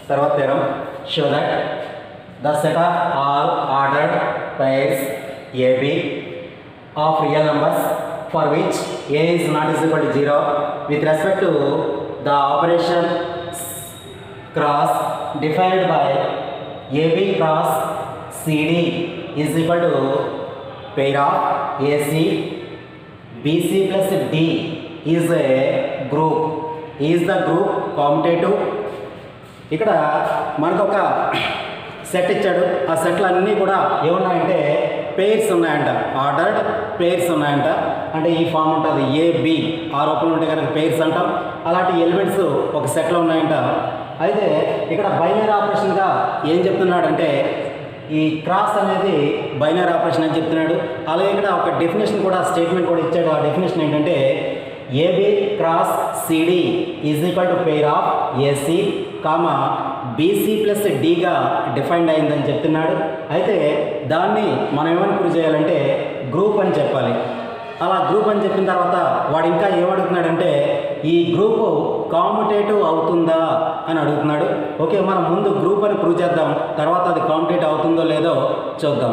తర్వాత theorem show that the set of all ordered pairs AB of real numbers for which A is not is equal to 0 with respect to the operation cross defined by AB cross CD is equal to pair of AC BC plus D is a group is the group commutative ఇక్కడ మనకు ఒక set ఇచ్చాడు ఆ సెట్లు అన్నీ కూడా ఏమున్నాయంటే pairs ఉన్నాయంట ఆర్డర్డ్ పేర్స్ ఉన్నాయంట అంటే ఈ ఫామ్ ఉంటుంది ఏ బి ఆ రూపంలో ఉంటే కనుక పేర్స్ అంటాం అలాంటి ఎలిమెంట్స్ ఒక సెట్లో ఉన్నాయంట అయితే ఇక్కడ బైనరీ ఆపరేషన్గా ఏం చెప్తున్నాడంటే ఈ క్రాస్ అనేది బైనరీ ఆపరేషన్ అని చెప్తున్నాడు అలాగే ఇక్కడ ఒక డెఫినేషన్ కూడా స్టేట్మెంట్ కూడా ఇచ్చాడు ఆ డెఫినేషన్ ఏంటంటే AB cross CD is equal to pair of AC comma BC plus డిగా డిఫైన్డ్ అయిందని చెప్తున్నాడు అయితే దాన్ని మనం ఏమని ప్రూవ్ చేయాలంటే గ్రూప్ అని చెప్పాలి అలా గ్రూప్ అని చెప్పిన తర్వాత వాడు ఇంకా ఏమడుగుతున్నాడంటే ఈ గ్రూపు కాంపిటేటివ్ అవుతుందా అని అడుగుతున్నాడు ఓకే మనం ముందు గ్రూప్ అని ప్రూవ్ చేద్దాం తర్వాత అది కాంపిటేటివ్ అవుతుందో లేదో చూద్దాం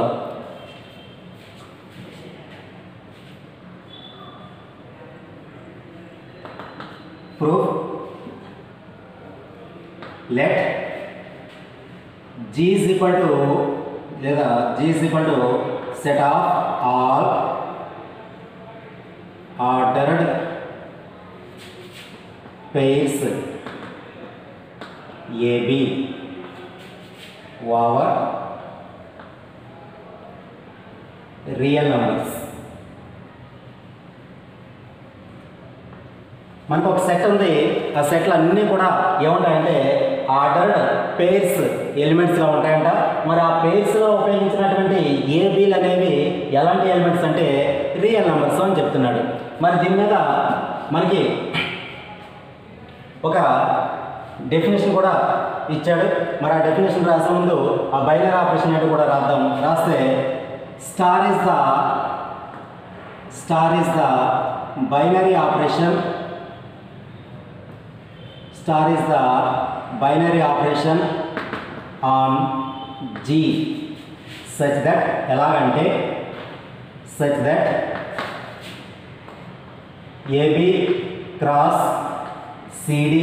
proof let G is equal to లేదా G is equal to set of all ordered pairs AB over real numbers మనకు ఒక సెట్ ఉంది ఆ సెట్లు అన్నీ కూడా ఏముంటాయంటే ఆర్డర్డ్ పేర్స్ ఎలిమెంట్స్గా ఉంటాయంట మరి ఆ పేర్స్లో ఉపయోగించినటువంటి ఏబీలు అనేవి ఎలాంటి ఎలిమెంట్స్ అంటే రియల్ నెంబర్స్ అని చెప్తున్నాడు మరి దీని మీద మనకి ఒక డెఫినేషన్ కూడా ఇచ్చాడు మరి ఆ డెఫినేషన్ రాసే ముందు ఆ బైనరీ ఆపరేషన్ ఏంటో కూడా రాద్దాం రాస్తే star is the star is the binary operation star is the binary operation on G such that ఎలాగంటే such that AB cross CD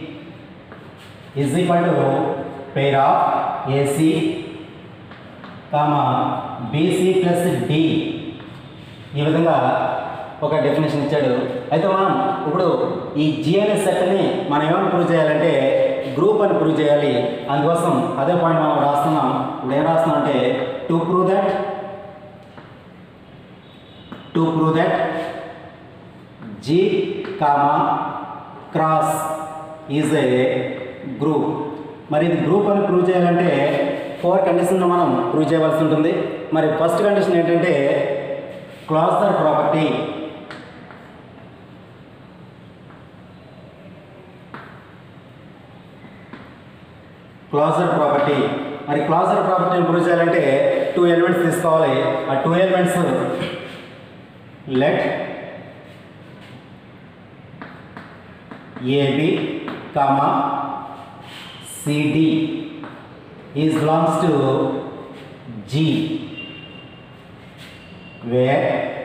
is equal to pair of AC, comma BC plus D ఈ విధంగా ఒక definition ఇచ్చాడు అయితే మనం ఇప్పుడు ఈ G అనే సెట్ని మనం ఏమని ప్రూవ్ చేయాలంటే గ్రూప్ అని ప్రూవ్ చేయాలి అందుకోసం అదే పాయింట్ మనం రాస్తున్నాం ఇప్పుడు ఏం రాస్తున్నాం అంటే to prove that to prove that G comma cross is a group మరి ఇది గ్రూప్ అని ప్రూవ్ చేయాలంటే ఫోర్ కండిషన్లు మనం ప్రూవ్ చేయవలసి ఉంటుంది మరి ఫస్ట్ కండిషన్ ఏంటంటే క్లాజర్ ప్రాపర్టీ క్లాజర్ ప్రాపర్టీ మరి క్లాజర్ ప్రాపర్టీని ప్రూవ్ చేయాలంటే టూ ఎలిమెంట్స్ తీసుకోవాలి ఆ two elements let AB, comma, CD is belongs to G, where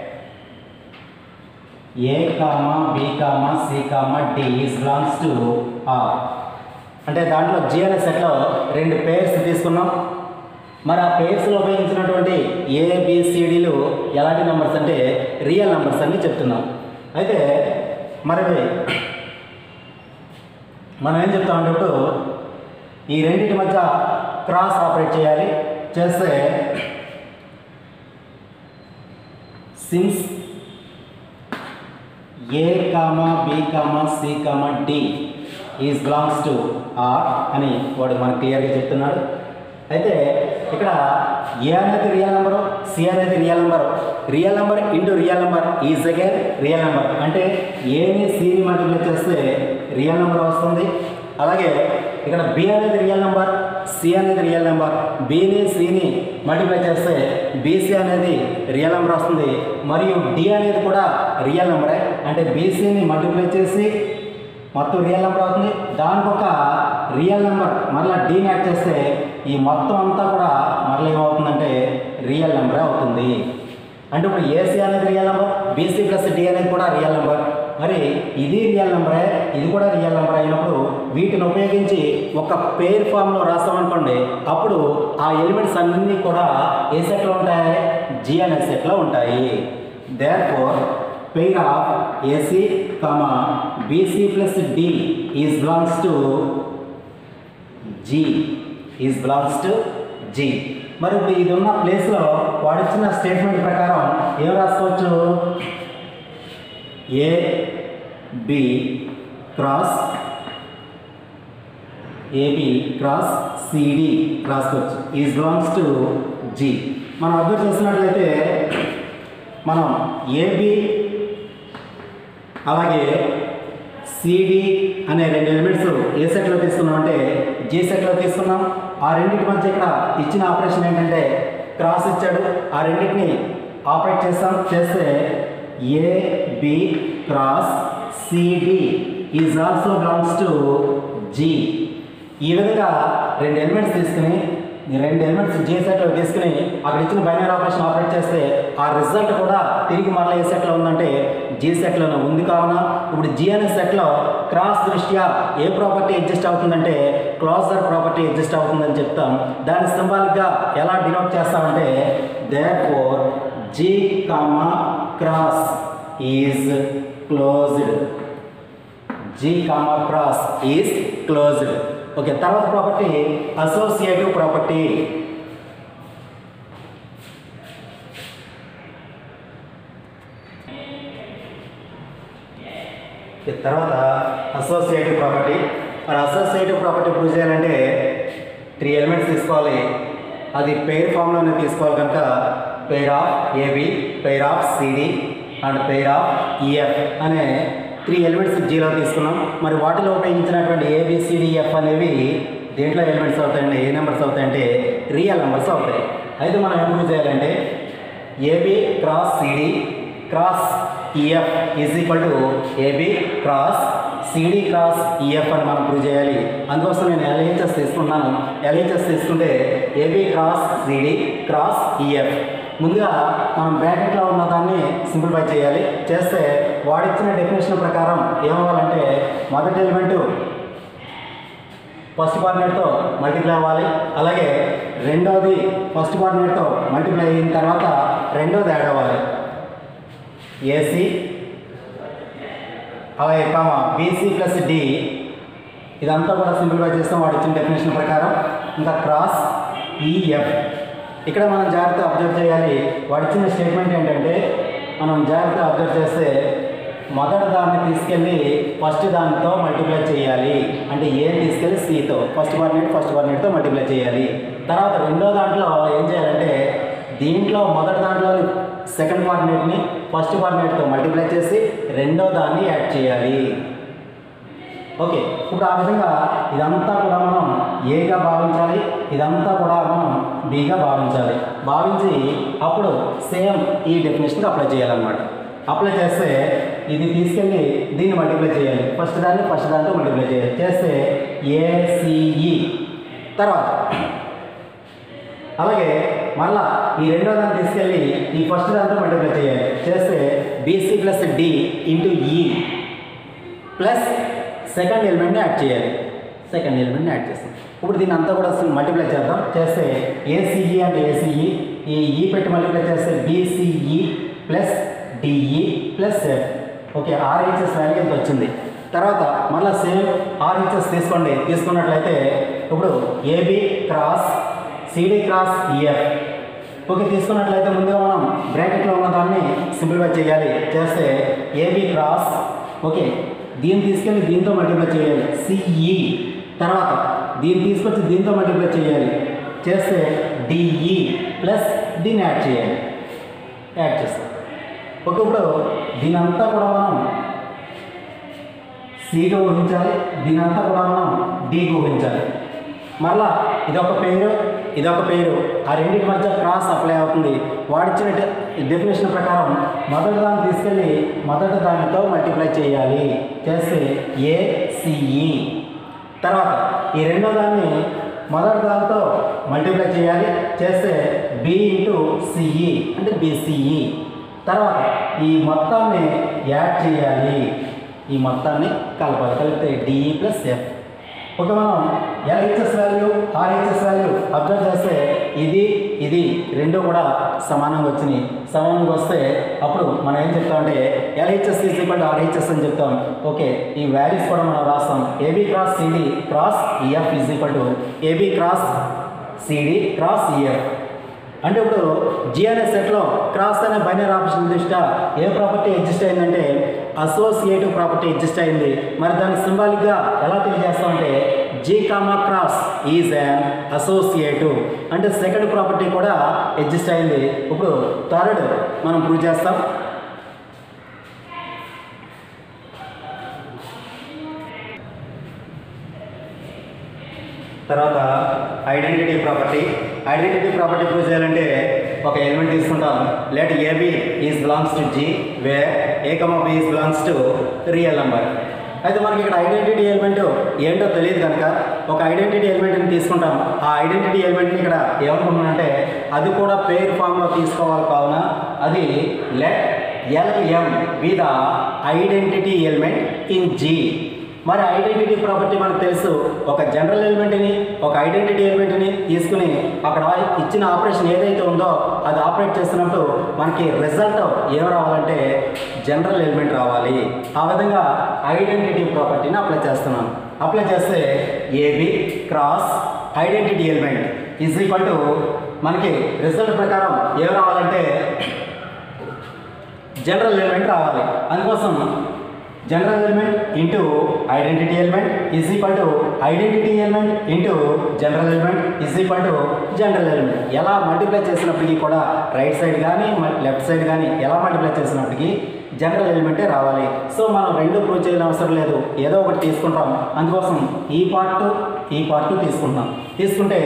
A, comma, B, comma, C, comma, D is belongs to R. అంటే దాంట్లో G అనే సెట్లో రెండు పేర్స్ తీసుకున్నాం మరి ఆ పేర్స్లో ఉపయోగించినటువంటి ఏబిసిడీలు ఎలాంటి నెంబర్స్ అంటే రియల్ నెంబర్స్ అని చెప్తున్నాం అయితే మరి మనం ఏం చెప్తామంటే ఇప్పుడు ఈ రెండింటి మధ్య క్రాస్ ఆపరేట్ చేయాలి చేస్తే since A comma B comma C comma D is belongs to R అని వాడు మనకు క్లియర్గా చెప్తున్నాడు అయితే ఇక్కడ ఏ అనేది రియల్ నెంబరు సి అనేది real number real number into real number is again real number అంటే ఏని సిని మల్టిప్లై చేస్తే రియల్ నెంబర్ వస్తుంది అలాగే ఇక్కడ బి అనేది రియల్ నెంబర్ సి అనేది రియల్ నెంబర్ బిని సిని మల్టిప్లై చేస్తే బీసీ అనేది రియల్ నెంబర్ వస్తుంది మరియు డి అనేది కూడా రియల్ నెంబరే అంటే బీసీని మల్టిప్లై చేసి మొత్తం రియల్ నెంబర్ అవుతుంది దానికి ఒక రియల్ నెంబర్ మరలా డీని యాడ్ చేస్తే ఈ మొత్తం అంతా కూడా మరలా ఏమవుతుందంటే రియల్ నెంబరే అవుతుంది అంటే ఇప్పుడు ఏసీ అనేది real number BC plus D అనేది కూడా రియల్ నెంబర్ మరి ఇది రియల్ నెంబరే ఇది కూడా రియల్ నెంబర్ అయినప్పుడు వీటిని ఉపయోగించి ఒక పేర్ ఫామ్లో రాస్తామనుకోండి అప్పుడు ఆ ఎలిమెంట్స్ అన్నీ కూడా ఏ సెట్లో ఉంటాయి జి అనే సెట్లో ఉంటాయి therefore pair of AC comma BC plus D is belongs to G is belongs to G మరి ఇప్పుడు ఇది ఉన్న ప్లేస్లో వాడిచ్చిన స్టేట్మెంట్ ప్రకారం ఏం రాసుకోవచ్చు A B cross AB cross CD రాసుకోవచ్చు ఈజ్ బిలాంగ్స్ టు జీ మనం అబ్జర్వ్ చేసినట్లయితే మనం ఏబి అలాగే సిడి అనే రెండు ఎలిమెంట్స్ ఏ సెట్లో తీసుకున్నాం అంటే జీ సెట్లో తీసుకున్నాం ఆ రెండింటి మధ్య ఇక్కడ ఇచ్చిన ఆపరేషన్ ఏంటంటే క్రాస్ ఇచ్చాడు ఆ రెండింటిని ఆపరేట్ చేస్తాం చేస్తే A B cross CD is also belongs to G ఈ విధంగా రెండు ఎలిమెంట్స్ తీసుకుని ఈ రెండు ఎలిమెంట్స్ జే సెట్లో తీసుకుని అక్కడ ఇచ్చిన బైనరీ ఆపరేషన్ ఆపరేట్ చేస్తే ఆ రిజల్ట్ కూడా తిరిగి మరలా ఏ సెట్లో ఉందంటే జీ సెట్లోనే ఉంది కావున ఇప్పుడు జీ అనే సెట్లో క్రాస్ దృష్ట్యా ఏ ప్రాపర్టీ అడ్జస్ట్ అవుతుందంటే క్లాజర్ ప్రాపర్టీ అడ్జస్ట్ అవుతుందని చెప్తాం దాని సింబాలిక్గా ఎలా డినోట్ చేస్తామంటే therefore G comma cross is closed G comma cross is closed okay తర్వాత ప్రాపర్టీ అసోసియేటివ్ ప్రాపర్టీ తర్వాత అసోసియేటివ్ ప్రాపర్టీ మరి అసోసియేటివ్ ప్రాపర్టీ ప్రూవ్ చేయాలంటే త్రీ ఎలిమెంట్స్ తీసుకోవాలి అది పెయిర్ ఫామ్లోనే తీసుకోవాలి కనుక pair of AB pair of CD and pair of EF అనే త్రీ ఎలిమెంట్స్ జీలో తీసుకున్నాం మరి వాటిలో ఉపయోగించినటువంటి ఏబిసిడిఎఫ్ అనేవి దేంట్లో ఎలిమెంట్స్ అవుతాయండి ఏ నెంబర్స్ అవుతాయంటే రియల్ నెంబర్స్ అవుతాయి అయితే మనం ఏం ప్రూవ్ చేయాలంటే AB cross CD cross EF is equal to AB cross CD cross EF అని మనం ప్రూవ్ చేయాలి అందుకోసం నేను ఎల్హెచ్ఎస్ తీసుకుంటున్నాను ఎల్హెచ్ఎస్ తీసుకుంటే AB cross CD cross EF ముందుగా మనం బ్రాకెట్లో ఉన్న దాన్ని సింప్లిఫై చేయాలి చేస్తే వాడిచ్చిన డెఫినేషన్ ప్రకారం ఏమవ్వాలంటే మొదటి ఎలిమెంటు ఫస్ట్ కోఆర్డినేట్తో మల్టిప్లై అవ్వాలి అలాగే రెండోది ఫస్ట్ కోఆర్డినేట్తో మల్టిప్లై అయిన తర్వాత రెండోది యాడ్ అవ్వాలి ఏసీ అలాగే కామ బీసీ ప్లస్ డి ఇదంతా కూడా సింప్లిఫై చేస్తాం వాడు ఇచ్చిన డెఫినేషన్ ప్రకారం ఇంకా క్రాస్ ఈఎఫ్ ఇక్కడ మనం జాగ్రత్త అబ్జర్వ్ చేయాలి వాడు ఇచ్చిన స్టేట్మెంట్ ఏంటంటే మనం జాగ్రత్త అబ్జర్వ్ చేస్తే మొదటి దాన్ని తీసుకెళ్ళి ఫస్ట్ దానితో మల్టిప్లై చేయాలి అంటే ఏ తీసుకెళ్ళి సితో ఫస్ట్ కోఆర్డినేట్ ఫస్ట్ కోఆర్డినేట్తో మల్టిప్లై చేయాలి తర్వాత రెండో దాంట్లో ఏం చేయాలంటే దీంట్లో మొదటి దాంట్లో సెకండ్ కోఆర్డినేట్ని ఫస్ట్ కోఆర్డినేట్తో మల్టిప్లై చేసి రెండో దాన్ని యాడ్ చేయాలి ఓకే ఇప్పుడు ఆ విధంగా ఇదంతా కూడా మనం ఏగా భావించాలి ఇదంతా కూడా మనం బిగా భావించాలి భావించి అప్పుడు సేమ్ ఈ డెఫినేషన్కి అప్లై చేయాలన్నమాట అప్లై చేస్తే ఇది తీసుకెళ్ళి దీన్ని మల్టిప్లై చేయాలి ఫస్ట్ దాన్ని ఫస్ట్ దాంతో మల్టిప్లై చేయాలి చేస్తే ఏసీఈ తర్వాత అలాగే మళ్ళా ఈ రెండో దాన్ని తీసుకెళ్ళి ఈ ఫస్ట్ దాంతో మల్టిప్లై చేయాలి చేస్తే BC plus D into E plus second ఎలిమెంట్ని యాడ్ చేయాలి సెకండ్ ఎలిమెంట్ని యాడ్ చేస్తాం ఇప్పుడు దీన్ని అంతా కూడా మల్టిప్లై చేద్దాం చేస్తే ఏసీఈ అంటే ఏసీఈ ఈ ఈ పెట్టి మల్టిప్లై చేస్తే BCE plus DE plus F okay RHS value ఎంత వచ్చింది తర్వాత మళ్ళీ సేమ్ ఆర్హెచ్ఎస్ తీసుకోండి తీసుకున్నట్లయితే ఇప్పుడు AB cross CD cross EF okay తీసుకున్నట్లయితే ముందుగా మనం బ్రాకెట్లో ఉన్న దాన్ని సింప్లిఫై చేయాలి చేస్తే ఏబి క్రాస్ ఓకే దీన్ని తీసుకెళ్ళి దీంతో మల్టిప్లై చేయాలి సిఈ తర్వాత దీన్ని తీసుకొచ్చి దీంతో మల్టిప్లై చేయాలి చేస్తే డిఈ ప్లస్ దీన్ని యాడ్ చేయాలి యాడ్ చేస్తాం ఓకే ఇప్పుడు దీని అంతా కూడా మనం సిగా ఊహించాలి దీని అంతా కూడా మనం డిగా ఊహించాలి మరలా ఇది ఒక పేరు ఇదొక పేరు ఆ రెండింటి మధ్య క్రాస్ అప్లై అవుతుంది వాడిచ్చిన డెఫినేషన్ ప్రకారం మొదటి దాన్ని తీసుకెళ్ళి మొదటి దానితో మల్టిప్లై చేయాలి చేస్తే ఏసిఈ తర్వాత ఈ రెండో దాన్ని మొదటి దానితో మల్టిప్లై చేయాలి చేస్తే బి ఇంటూ సిఈ అంటే బీసీఈ తర్వాత ఈ మొత్తాన్ని యాడ్ చేయాలి ఈ మొత్తాన్ని కలపాలి కలిపితే డిఈ ప్లస్ ఎఫ్ ఓకే మనం LHS value RHS value observe చేస్తే ఇది ఇది రెండు కూడా సమానంగా వచ్చినాయి సమానంగా వస్తే అప్పుడు మనం ఏం చెప్తామంటే LHS is equal to RHS అని చెప్తాం ఓకే ఈ వాల్యూస్ కూడా మనం రాస్తాం AB cross CD cross EF is equal to AB cross CD cross EF అంటే ఇప్పుడు జిఆర్ఎస్ సెట్లో క్రాస్ అనే బైనరీ ఆప్షన్ దృష్ట్యా ఏ ప్రాపర్టీ ఎగ్జిస్ట్ అయిందంటే అసోసియేటివ్ ప్రాపర్టీ ఎగ్జిస్ట్ అయింది మరి దాన్ని సింబాలిక్గా ఎలా తెలియజేస్తామంటే G comma cross is an associative అంటే సెకండ్ ప్రాపర్టీ కూడా ఎగ్జిస్ట్ అయింది ఇప్పుడు థర్డ్ మనం ప్రూవ్ చేస్తాం తర్వాత identity property identity property prove చేయాలంటే ఒక ఎలిమెంట్ తీసుకుంటాం let AB is belongs to G where A comma B is belongs to real number అయితే మనకి ఇక్కడ ఐడెంటిటీ ఎలిమెంట్ ఏంటో తెలియదు కనుక ఒక ఐడెంటిటీ ఎలిమెంట్ని తీసుకుంటాం ఆ ఐడెంటిటీ ఎలిమెంట్ని ఇక్కడ ఏమనుకుంటున్నానంటే అది కూడా పేర్ ఫామ్లో తీసుకోవాలి కావున అది let LM be the identity element in G మరి ఐడెంటిటీ ప్రాపర్టీ మనకు తెలుసు ఒక జనరల్ ఎలిమెంట్ని ఒక ఐడెంటిటీ ఎలిమెంట్ని తీసుకుని అక్కడ ఇచ్చిన ఆపరేషన్ ఏదైతే ఉందో అది ఆపరేట్ చేస్తున్నప్పుడు మనకి రిజల్ట్ ఏం రావాలంటే జనరల్ ఎలిమెంట్ రావాలి ఆ విధంగా ఐడెంటిటీ ప్రాపర్టీని అప్లై చేస్తున్నాను అప్లై చేస్తే AB cross identity element is equal to మనకి రిజల్ట్ ప్రకారం ఏం రావాలంటే జనరల్ ఎలిమెంట్ రావాలి అందుకోసం general element into identity element is equal to identity element into general element is equal to general element ఎలా మల్టిప్లై చేసినప్పటికీ కూడా రైట్ సైడ్ కానీ లెఫ్ట్ సైడ్ కానీ ఎలా మల్టిప్లై చేసినప్పటికీ జనరల్ ఎలిమెంటే రావాలి సో మనం రెండు ప్రూవ్ చేయడం అవసరం లేదు ఏదో ఒకటి తీసుకుంటాం అందుకోసం ఈ పార్ట్ ఈ పార్ట్ తీసుకుంటాం తీసుకుంటే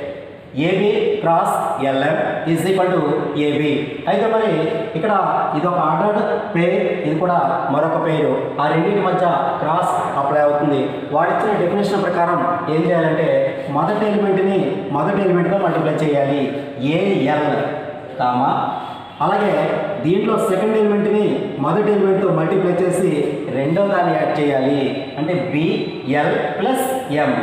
AB cross LM is equal to AB అయితే మరి ఇక్కడ ఇది ఒక ఆర్డర్డ్ పేర్ ఇది కూడా మరొక పేరు ఆ రెండింటి మధ్య క్రాస్ అప్లై అవుతుంది వాడిచ్చిన డెఫినేషన్ ప్రకారం ఏం చేయాలంటే మొదటి ఎలిమెంట్ని మొదటి ఎలిమెంట్గా మల్టిప్లై చేయాలి ఏఎల్ కామా అలాగే దీంట్లో సెకండ్ ఎలిమెంట్ని మొదటి ఎలిమెంట్తో మల్టిప్లై చేసి రెండో దాన్ని యాడ్ చేయాలి అంటే BL plus M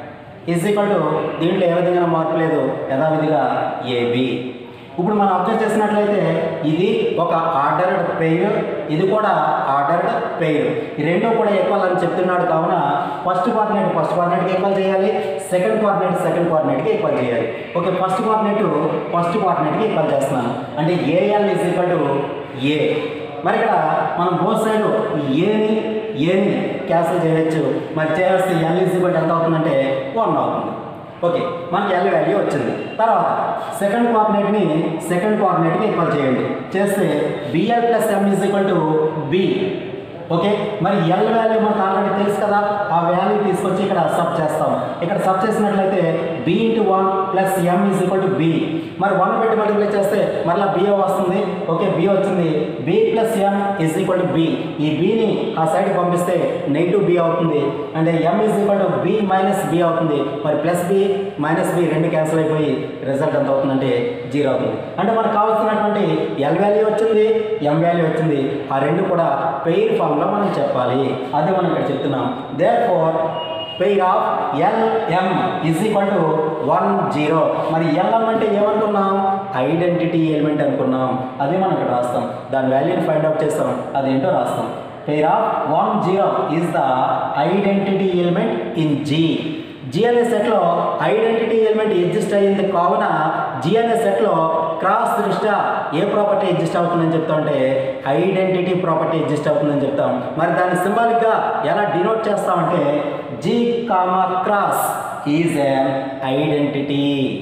is equal to దీంట్లో ఏ విధంగా మార్పు లేదు యథావిధిగా ఏబి ఇప్పుడు మనం అబ్జర్వ్ చేసినట్లయితే ఇది ఒక ఆర్డర్డ్ పెయిర్ ఇది కూడా ఆర్డర్డ్ పెయిర్ ఈ రెండు కూడా ఈక్వల్ అని చెప్తున్నాడు కావున ఫస్ట్ కోఆర్డినేట్ ఫస్ట్ కోఆర్డినేట్కి ఈక్వల్ చేయాలి సెకండ్ కోఆర్డినేట్ సెకండ్ కోఆర్డినేట్కి ఈక్వల్ చేయాలి ఓకే ఫస్ట్ కోఆర్డినేట్ ఫస్ట్ కోఆర్డినేట్కి ఈక్వల్ చేస్తున్నాను అంటే AL is equal to A మరి ఇక్కడ మనం బోత్ సైడ్ ఏని ఏని క్యాన్సిల్ చేయొచ్చు మరి చేస్తే ఎల్ ఈజ్ ఈక్వల్ ఎంత అవుతుందంటే వన్ అవుతుంది ఓకే మనకి ఎల్ వాల్యూ వచ్చింది తర్వాత సెకండ్ కోఆర్డినేట్ని సెకండ్ కోఆర్డినేట్కి ఈక్వల్ చేయండి చేస్తే BL plus M is equal to B okay మరి ఎల్ వాల్యూ మనకు ఆల్రెడీ తెలుసు కదా ఆ వాల్యూ తీసుకొచ్చి ఇక్కడ సబ్ చేస్తాం ఇక్కడ సబ్ చేసినట్లయితే B into one plus M is equal to B మరి వన్ పెట్టి మల్టిప్లై చేస్తే మరలా బి వస్తుంది ఓకే బి వచ్చింది B plus M is equal to B ఈ బిని ఆ సైడ్ పంపిస్తే నెగిటివ్ బి అవుతుంది అంటే M is equal to B minus B అవుతుంది మరి ప్లస్ బి మైనస్ బి రెండు క్యాన్సిల్ అయిపోయి రిజల్ట్ ఎంత అవుతుందంటే జీరో అవుతుంది అంటే మనకు కావాల్సినటువంటి ఎల్ వాల్యూ వచ్చింది ఎం వాల్యూ వచ్చింది ఆ రెండు కూడా పెయిర్ ఫామ్లో మనం చెప్పాలి అదే మనం ఇక్కడ చెప్తున్నాం therefore pair of LM is equal to one zero మరి ఎల్ఎం అంటే ఏమనుకున్నాం ఐడెంటిటీ ఎలిమెంట్ అనుకున్నాం అదే మనం ఇక్కడ రాస్తాం దాని వాల్యూని ఫైండ్ అవుట్ చేస్తాం అదేంటో రాస్తాం pair of one zero is the identity element in G GNS సెట్లో ఐడెంటిటీ ఎలిమెంట్ ఎగ్జిస్ట్ అయ్యింది కావున జిఎన్ఎస్ సెట్లో క్రాస్ దృష్ట్యా ఏ ప్రాపర్టీ ఎగ్జిస్ట్ అవుతుందని చెప్తా ఉంటే ఐడెంటిటీ ప్రాపర్టీ ఎగ్జిస్ట్ అవుతుందని చెప్తాం మరి దాన్ని సింబాలిక్గా ఎలా డినోట్ చేస్తామంటే G comma cross is a identity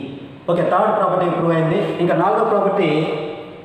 okay third property prove అయింది ఇంకా నాలుగో ప్రాపర్టీ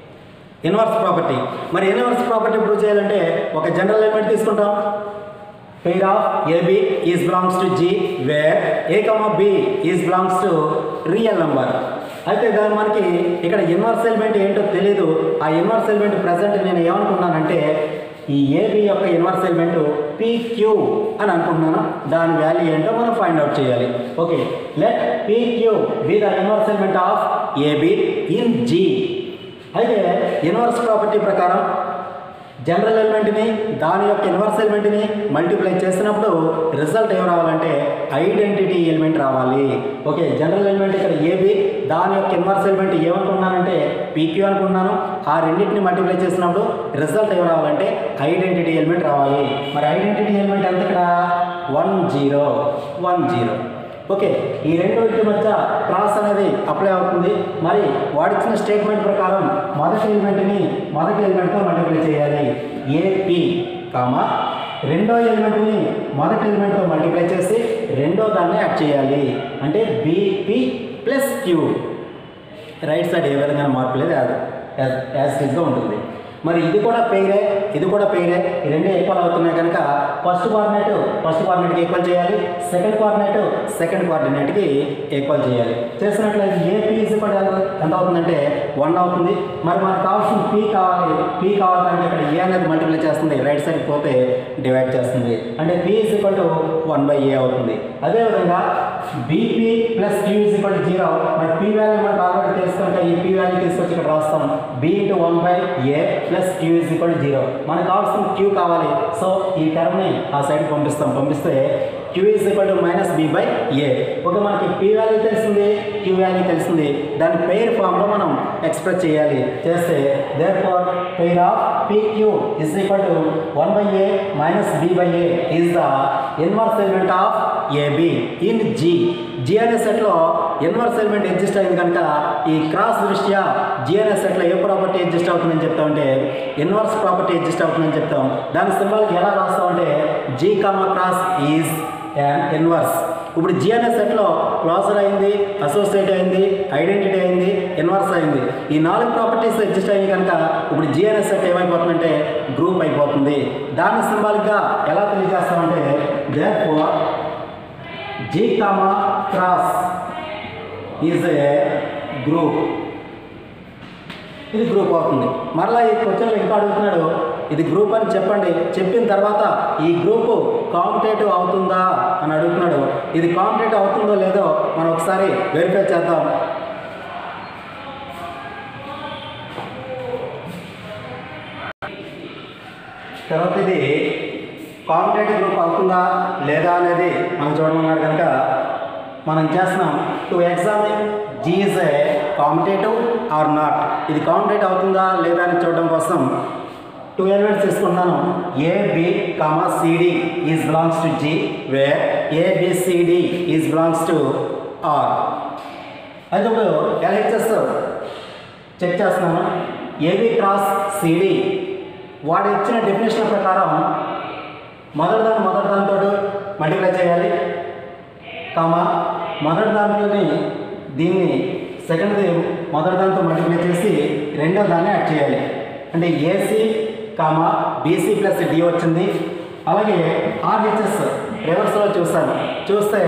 ఇన్వర్స్ ప్రాపర్టీ మరి ఇన్వర్స్ ప్రాపర్టీ ప్రూవ్ చేయాలంటే ఒక జనరల్ ఎలిమెంట్ తీసుకుంటాం pair of AB is belongs to G where A comma B is belongs to real number అయితే దాని మనకి ఇక్కడ ఇన్వర్స్ ఎలిమెంట్ ఏంటో తెలియదు ఆ ఇన్వర్స్ ఎలిమెంట్ ప్రజెంట్ నేను ఏమనుకున్నానంటే ఈ ఏబి యొక్క ఇన్వర్స్ ఎలిమెంట్ పీక్యూ అని అనుకుంటున్నాను దాని వాల్యూ ఏంటో మనం ఫైండ్ అవుట్ చేయాలి okay let PQ be the inverse element of AB in G అయితే ఇన్వర్స్ ప్రాపర్టీ ప్రకారం జనరల్ ఎలిమెంట్ని దాని యొక్క ఇన్వర్స్ ఎలిమెంట్ని మల్టిప్లై చేసినప్పుడు రిజల్ట్ ఏం రావాలంటే ఐడెంటిటీ ఎలిమెంట్ రావాలి ఓకే జనరల్ ఎలిమెంట్ ఇక్కడ ఏబి దాని యొక్క ఇన్వర్స్ ఎలిమెంట్ ఏమనుకున్నానంటే పీక్యూ అనుకున్నాను ఆ రెండింటిని మల్టిప్లై చేసినప్పుడు రిజల్ట్ ఏం రావాలంటే ఐడెంటిటీ ఎలిమెంట్ రావాలి మరి ఐడెంటిటీ ఎలిమెంట్ ఎంత ఇక్కడ one zero one zero okay ఈ రెండు వీటి మధ్య క్రాస్ అనేది అప్లై అవుతుంది మరి వాడిచ్చిన స్టేట్మెంట్ ప్రకారం మొదటి ఎలిమెంట్ని మొదటి ఎలిమెంట్తో మల్టిప్లై చేయాలి ఏపీ కామా రెండో ఎలిమెంట్ని మొదటి ఎలిమెంట్తో మల్టిప్లై చేసి రెండో దాన్ని యాడ్ చేయాలి అంటే BP plus Q right side ఏ విధంగా మార్పు లేదు యాజ్ యాజ్ గా ఉంటుంది మరి ఇది కూడా పేరే ఇది కూడా పేరే ఈ రెండు ఈక్వల్ అవుతున్నాయి కనుక ఫస్ట్ కోఆర్డినేట్ ఫస్ట్ కోఆర్డినేట్కి ఈక్వల్ చేయాలి సెకండ్ కోఆర్డినేట్ సెకండ్ కోఆర్డినేట్కి ఈక్వల్ చేయాలి చేసినట్లయితే ఏ పీ ఈజ్ ఈక్వల్ ఎంత అవుతుందంటే వన్ అవుతుంది మరి మనకు కావాల్సిన పీ కావాలి పీ కావాలంటే ఇక్కడ ఏ అనేది మల్టిప్లై చేస్తుంది రైట్ సైడ్ పోతే డివైడ్ చేస్తుంది అంటే P is equal to one by A అవుతుంది అదేవిధంగా BP plus Q is equal to zero మరి పీ వాల్యూ మనకు ఆల్రెడీ తెలుసు కనుక ఈ పీ వాల్యూ తీసుకొచ్చి ఇక్కడ రాస్తాం B into one by A plus Q is equal to zero మనకు కావాల్సిన క్యూ కావాలి సో ఈ టర్మ్ని ఆ సైడ్ పంపిస్తాం పంపిస్తే Q is equal to minus B by A okay మనకి పీ వాల్యూ తెలిసింది క్యూ వాల్యూ తెలిసింది దాని పెయిర్ ఫామ్లో మనం ఎక్స్ప్రెస్ చేయాలి చేస్తే therefore pair of P Q is equal to one by A minus B by A is the inverse element of AB in G G అనే సెట్లో inverse element exist అయింది కనుక ఈ క్రాస్ దృష్ట్యా జీ అనే సెట్లో ఏ ప్రాపర్టీ ఎగ్జిస్ట్ అవుతుందని చెప్తామంటే ఇన్వర్స్ ప్రాపర్టీ ఎగ్జిస్ట్ అవుతుందని చెప్తాం దాని సింబల్కి ఎలా రాస్తామంటే G comma cross is and inverse ఇప్పుడు జీ అనే సెట్లో క్లాజర్ అయింది అసోసియేట్ అయింది ఐడెంటిటీ అయింది ఇన్వర్స్ అయింది ఈ నాలుగు ప్రాపర్టీస్ ఎగ్జిస్ట్ అయ్యి కనుక ఇప్పుడు జీ అనే సెట్ ఏమైపోతుందంటే గ్రూప్ అయిపోతుంది దాన్ని సింబాలిక్గా ఎలా తెలియజేస్తామంటే therefore G comma cross is a group ఇది గ్రూప్ అవుతుంది మరలా ఈ క్వశ్చన్లో ఇంకా అడుగుతున్నాడు ఇది గ్రూప్ అని చెప్పండి చెప్పిన తర్వాత ఈ గ్రూపు కాంపిటేటివ్ అవుతుందా అని అడుగుతున్నాడు ఇది కాంపిటేటివ్ అవుతుందో లేదో మనం ఒకసారి వెరిఫై చేద్దాం తర్వాత ఇది కాంపిటేటివ్ గ్రూప్ అవుతుందా లేదా అనేది మనం చూడమన్నాడు కనుక మనం చేస్తున్నాం to examine G is a competitive or not ఇది కాంపిటేటివ్ అవుతుందా లేదా అని చూడడం కోసం టూ ఎలిమెంట్స్ తీసుకుంటున్నాను AB comma CD is belongs to G where ABCD is belongs to R అయితే ఇప్పుడు ఎల్హెచ్ఎస్ చెక్ చేస్తున్నాను ఏబి క్రాస్ సిడి వాడు ఇచ్చిన డెఫినేషన్ ప్రకారం మొదటి దాన్ని మొదటి దానితో మల్టిప్లై చేయాలి కామా మొదటి దాంట్లోని దీన్ని సెకండ్ది మొదటి దాంతో మల్టిప్లై చేసి రెండో దాన్ని యాడ్ చేయాలి అంటే AC comma BC plus D వచ్చింది అలాగే ఆర్హెచ్ఎస్ రివర్స్లో చూస్తాను చూస్తే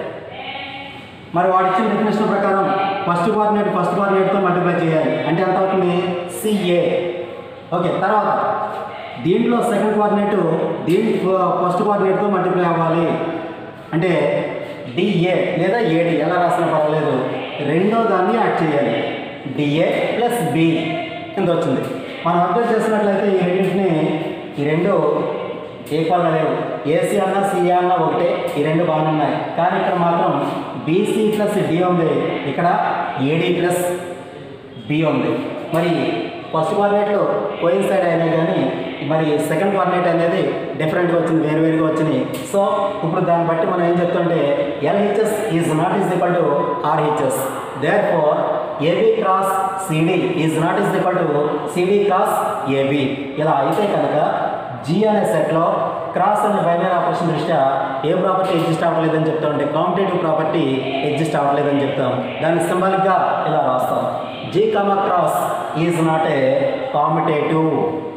మరి వాడు ఇచ్చిన డెఫినేషన్ ప్రకారం ఫస్ట్ కోఆర్డినేట్ ఫస్ట్ కోఆర్డినేట్తో మల్టిప్లై చేయాలి అంటే ఎంత అవుతుంది సిఏ ఓకే తర్వాత దీంట్లో సెకండ్ కోఆర్డినేట్ దీని ఫస్ట్ కోఆర్డినేట్తో మల్టిప్లై అవ్వాలి అంటే డిఏ లేదా ఏడి ఎలా రాసినా పర్వాలేదు రెండో దాన్ని యాడ్ చేయాలి డిఏ ప్లస్ బి కింద వచ్చింది మనం అబ్జర్వ్ చేసినట్లయితే ఈ రెండింటిని ఈ రెండు ఈక్వల్గా లేవు ఏసీ అన్న సిఏ అన్న ఒకటే ఈ రెండు బాగున్నాయి కానీ ఇక్కడ మాత్రం బీసీ ప్లస్ డి ఉంది ఇక్కడ ఏడి ప్లస్ బి ఉంది మరి ఫస్ట్ కోఆర్డినేట్లు కోయిన్సైడ్ అయినాయి కానీ మరి సెకండ్ కోఆర్డినేట్ అనేది డిఫరెంట్గా వచ్చింది వేరు వేరుగా వచ్చినాయి సో ఇప్పుడు దాన్ని బట్టి మనం ఏం చెప్తుంటే LHS is not is equal to RHS therefore AB cross CD is not is equal to CD cross AB ఇలా అయితే కనుక జీ అనే సెట్లో క్రాస్ అనే బైనరీ ఆపరేషన్ దృష్ట్యా ఏ ప్రాపర్టీ ఎగ్జిస్ట్ అవ్వలేదని చెప్తాం అంటే కాంపిటేటివ్ ప్రాపర్టీ ఎగ్జిస్ట్ అవ్వలేదని చెప్తాం దాన్ని సింబాలిక్గా ఇలా రాస్తాం G comma cross is not a competitive